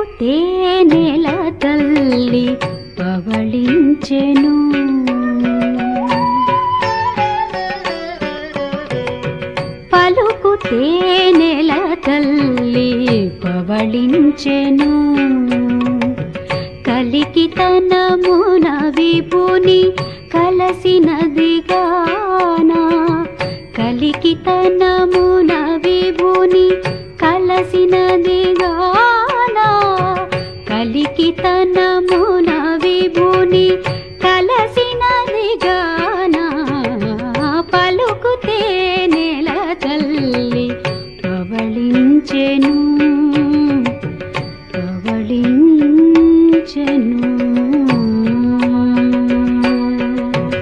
తేనెల తల్లి పవళించెను పలుకు తేనెల తల్లి పవళించెను కలికి తనమున విభుని కలసినది గానా కలికి తనమున విభుని కలసినది గానా కలికి తనమున విభుని కలసినది గానా పలుకుతే నెల తల్లి పవళించెను పవళించెను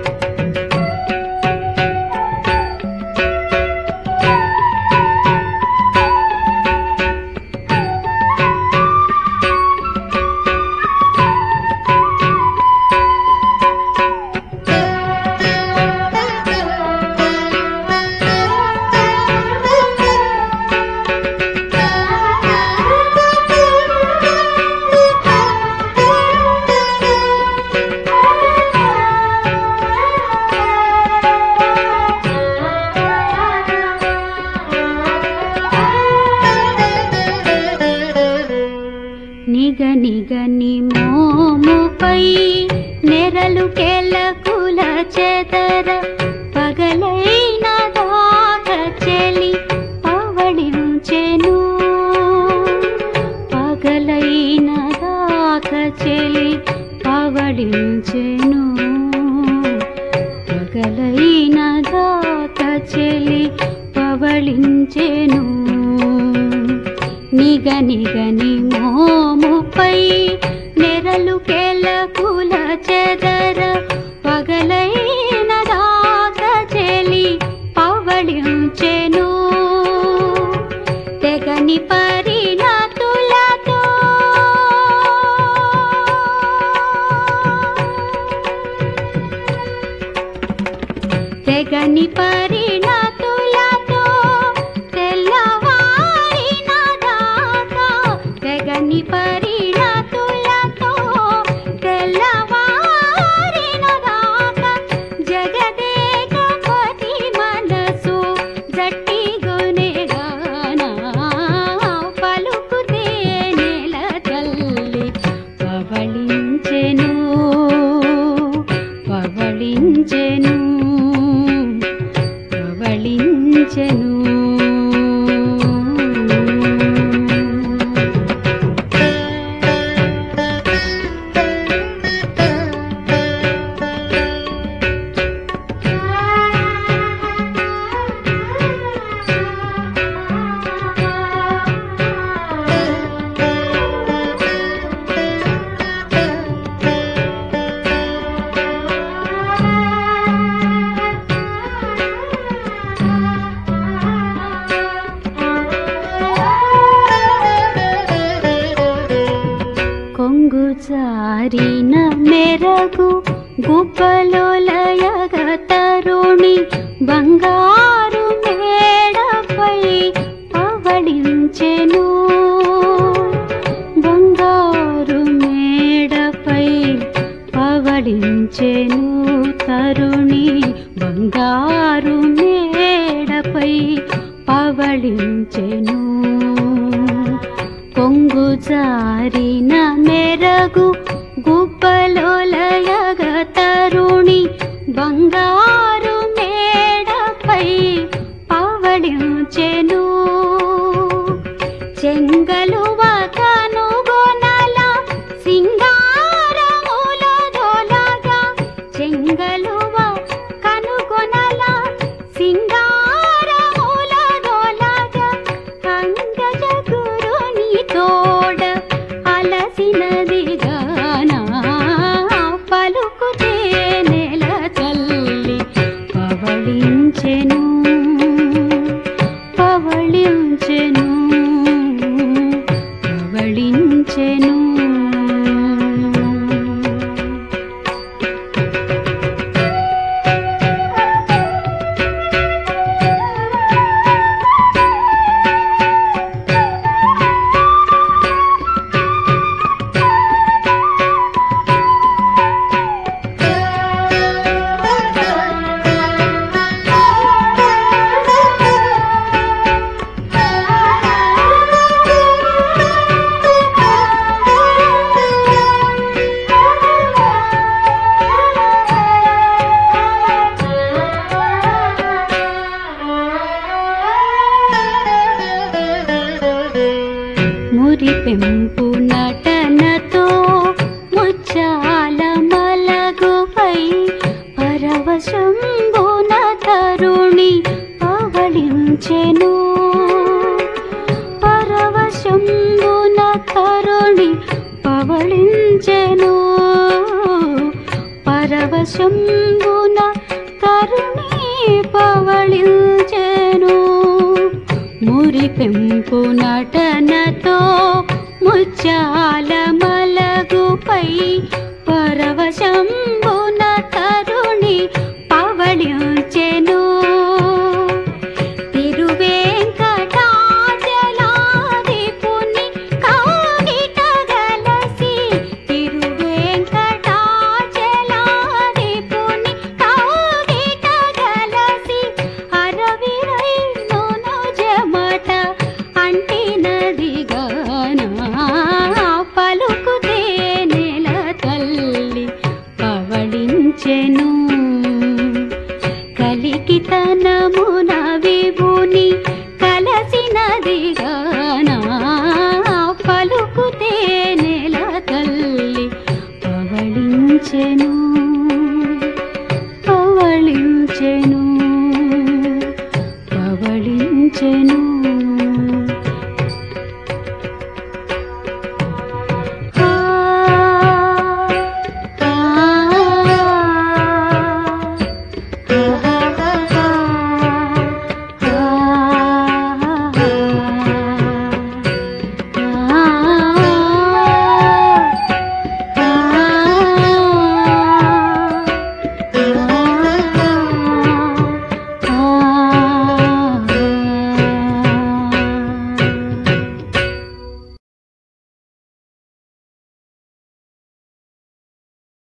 నిగ నిగని మోముపై నెరలు కెలకుల చెదర పగలైన దాక చెలి పవళించెను పగలైన దాక చెలి పవళించెను పగలైన దాక చెలి పవళించెను నిగ నిగని మోముపై నెరలు కెలకుల చెదర పగలైన దాక చెలి పవళించెను తెగని పరిణతులతో తెగని పరిణతులతో తెల్లవారిన దాకా తెగని పరిణతులతో తెల్లవారిన దాకా జగదేకపతి మనసు జట్టి గుణెగానా పలుకుతే నెల తల్లి పవళించెను పవళించెను పవళించెను కొంగు జారిన మెరగు గుబ్బలోలయగ తరుణి బంగారు మేడపై పవళించెను బంగారు మేడపై పవళించెను తరుణి బంగారు మేడపై పవళించెను కొంగు జారిన మెరగు గుబ్బలోలయగ తరుణి బంగారు మేడపై పవళించెను చెంగలువ కనుగొనల సింగారముల దొలగా చెంగలువ కనుగొనల సింగారముల దొలగా అంగజ గురుని తోడ అలసినది గానా పలుకుతే నెల తల్లి పవళించెను పవళించెను పవళించెను పరవశంబున తరుణి పవళించెను మురిపెంపు నటనతో ముచ్చాల మలగుపై పరవశంబున